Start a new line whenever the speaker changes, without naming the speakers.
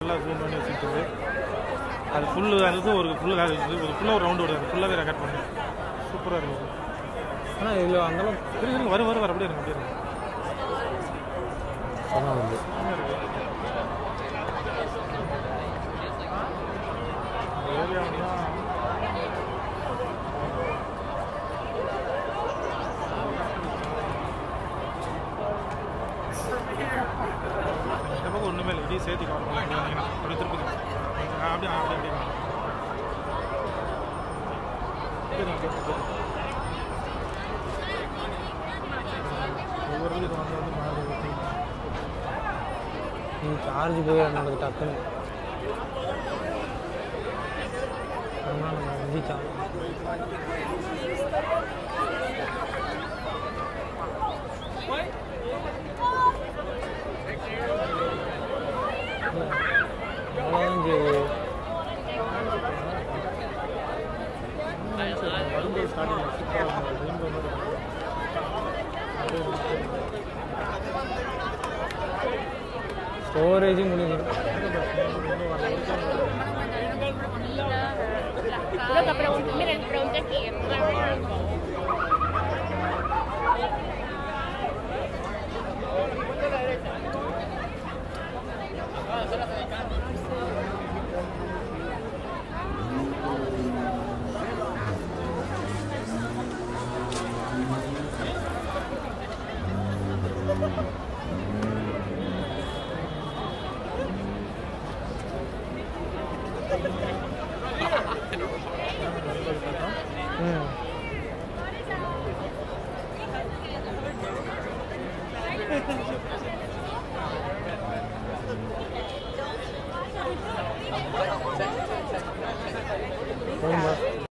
ஃபுல்லாக ஜூம் பண்ணி வச்சுருக்குது அது ஃபுல்லு அது ஒரு ஃபுல்லாக ஒரு ஃபுல்லாக ஒரு ரவுண்டு வருது அது ஃபுல்லாகவே ரெக்கார்ட் பண்ணி சூப்பராக இருக்குது
ஆனால் இதில் அந்தளவுக்கு
இருக்கு இருங்க வரும் வரும் வர அப்படியே இருங்க அப்படியே இருங்க
படம் வந்து
இந்த ஏரியா இந்த பக்கம் ஒன்றுமே இல்லை இதையும் சேர்த்து காணும் அப்படி திருப்பி ஆ, அப்படியே ஆ, அப்படியே அப்படியே அப்படியே தான், அப்படியே தான். ஒவ்வொரு இதுக்கு வந்து வந்து மாறி ஊற்றி
நீ சார்ஜ் போய் என்னோட டக்குன்னு அதனால் நம்ம விஜய் சார்ஜ் அவ்வளோதான் செய்யுது
வரும்போது ஸ்டார்டிங் சூப்பராக ரெயின்போ மாதிரி இருக்கும்.
ஸ்டோரேஜும் முடிஞ்சிடும்
Lo que pregunté, mira, le pregunté aquí.
ம்